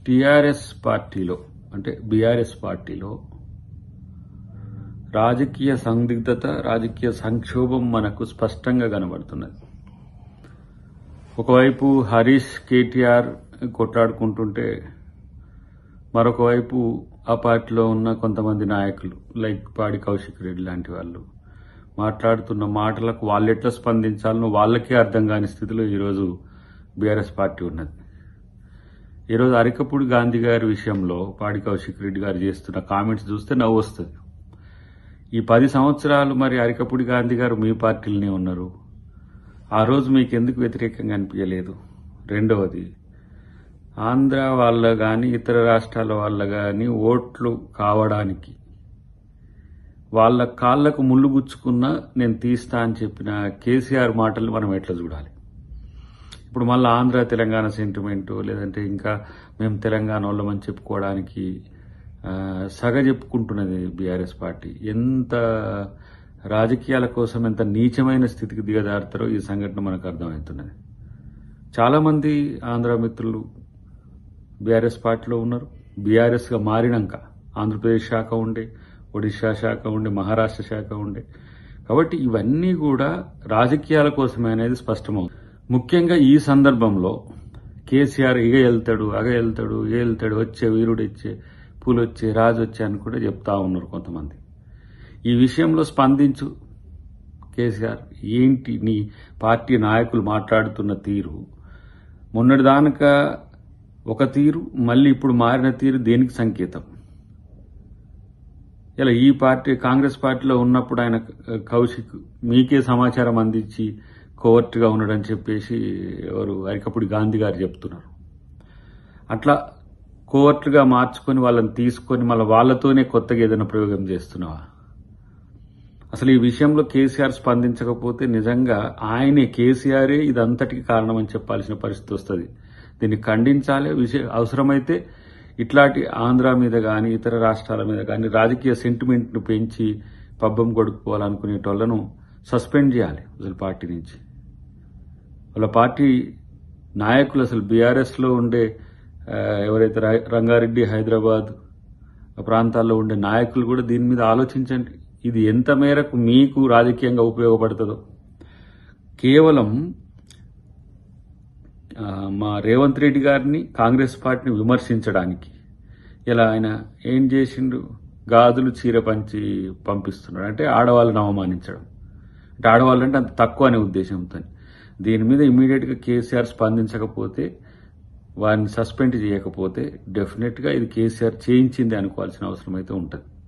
TRS పార్టీలో అంటే BRS పార్టీలో రాజకీయ సందిగ్ధత రాజకీయ సంక్షోభం మనకు స్పష్టంగా కనబడుతున్నది ఒకవైపు హరీష్ కేటీఆర్ కొట్లాడుకుంటుంటే మరొక వైపు ఆ పార్టీలో ఉన్న కొంతమంది నాయకులు లైక్ పాడి కౌశిక్ రెడ్డి లాంటి వాళ్ళు మాట్లాడుతున్న మాటలకు వాళ్ళు ఎట్లా స్పందించాలనో వాళ్ళకే అర్థం కాని స్థితిలో ఈరోజు బీఆర్ఎస్ పార్టీ ఉన్నది ఈరోజు అరికపూడి గాంధీ గారి విషయంలో పాడి కౌశిక్ రెడ్డి గారు చేస్తున్న కామెంట్స్ చూస్తే నవ్వు వస్తుంది ఈ పది సంవత్సరాలు మరి అరికపూడి గాంధీ గారు మీ పార్టీలోనే ఉన్నారు ఆ రోజు మీకు ఎందుకు వ్యతిరేకంగా అనిపించలేదు రెండవది ఆంధ్ర వాళ్ళ కానీ ఇతర రాష్ట్రాల వాళ్ళ కానీ ఓట్లు కావడానికి వాళ్ళ కాళ్లకు ముళ్ళు గుచ్చుకున్నా నేను తీస్తా అని చెప్పిన కేసీఆర్ మాటలు మనం ఎట్లా చూడాలి ఇప్పుడు మళ్ళీ ఆంధ్ర తెలంగాణ సెంటిమెంట్ లేదంటే ఇంకా మేము తెలంగాణ వాళ్ళమని చెప్పుకోవడానికి ఆ, సగ చెప్పుకుంటున్నది బీఆర్ఎస్ పార్టీ ఎంత రాజకీయాల కోసం ఎంత నీచమైన స్థితికి దిగజారుతారో ఈ సంఘటన మనకు అర్థమవుతున్నది చాలా మంది ఆంధ్ర మిత్రులు బీఆర్ఎస్ పార్టీలో ఉన్నారు బీఆర్ఎస్గా మారినాక ఆంధ్రప్రదేశ్ శాఖ ఉండే ఒడిశా శాఖ ఉండే మహారాష్ట్ర శాఖ ఉండే కాబట్టి ఇవన్నీ కూడా రాజకీయాల కోసమే అనేది స్పష్టమవుతుంది ముఖ్యంగా ఈ సందర్భంలో కేసీఆర్ ఇగ వెళ్తాడు అగ వెళ్తాడు ఏ వెళ్తాడు వచ్చే వీరుడు వచ్చే పూలు వచ్చే రాజు వచ్చే అని కూడా చెప్తా ఉన్నారు కొంతమంది ఈ విషయంలో స్పందించు కేసీఆర్ ఏంటి నీ పార్టీ నాయకులు మాట్లాడుతున్న తీరు మొన్నటిదానక ఒక తీరు మళ్ళీ ఇప్పుడు మారిన తీరు దేనికి సంకేతం ఇలా ఈ పార్టీ కాంగ్రెస్ పార్టీలో ఉన్నప్పుడు ఆయన కౌశిక్ మీకే సమాచారం అందించి కోవర్ట్గా ఉన్నాడని చెప్పేసి ఎవరు అరికపుడి గాంధీ గారు చెప్తున్నారు అట్లా కోవర్ట్గా మార్చుకొని వాళ్ళని తీసుకొని మళ్ళీ వాళ్ళతోనే కొత్తగా ఏదైనా ప్రయోగం చేస్తున్నావా అసలు ఈ విషయంలో కేసీఆర్ స్పందించకపోతే నిజంగా ఆయనే కేసీఆరే ఇదంతటికి కారణమని చెప్పాల్సిన పరిస్థితి వస్తుంది దీన్ని ఖండించాలి విషయ అవసరమైతే ఇట్లాంటి ఆంధ్ర మీద కానీ ఇతర రాష్ట్రాల మీద కానీ రాజకీయ సెంటిమెంట్ను పెంచి పబ్బం కొడుకుపోవాలనుకునేటోళ్లను సస్పెండ్ చేయాలి అసలు పార్టీ నుంచి వాళ్ళ పార్టీ నాయకులు అసలు బీఆర్ఎస్లో ఉండే ఆ, ఎవరైతే రా- రంగారెడ్డి హైదరాబాద్ ఆ ప్రాంతాల్లో ఉండే నాయకులు కూడా దీని మీద ఆలోచించండి ఇది ఎంత మేరకు మీకు రాజకీయంగా ఉపయోగపడుతుందో కేవలం ఆ, మా రేవంత్ రెడ్డి గారిని కాంగ్రెస్ పార్టీని విమర్శించడానికి ఇలా ఆయన ఏం చేసిండు గాజులు చీర పంచి పంపిస్తున్నాడు అంటే ఆడవాళ్ళని అవమానించడం అంటే ఆడవాళ్ళు అంటే అంత తక్కువ అనే ఉద్దేశంతో దీని మీద ఇమీడియట్ గా కేసీఆర్ స్పందించకపోతే వారిని సస్పెండ్ చేయకపోతే డెఫినెట్ గా ఇది కేసీఆర్ చేయించింది అనుకోవాల్సిన అవసరం అయితే ఉంటుంది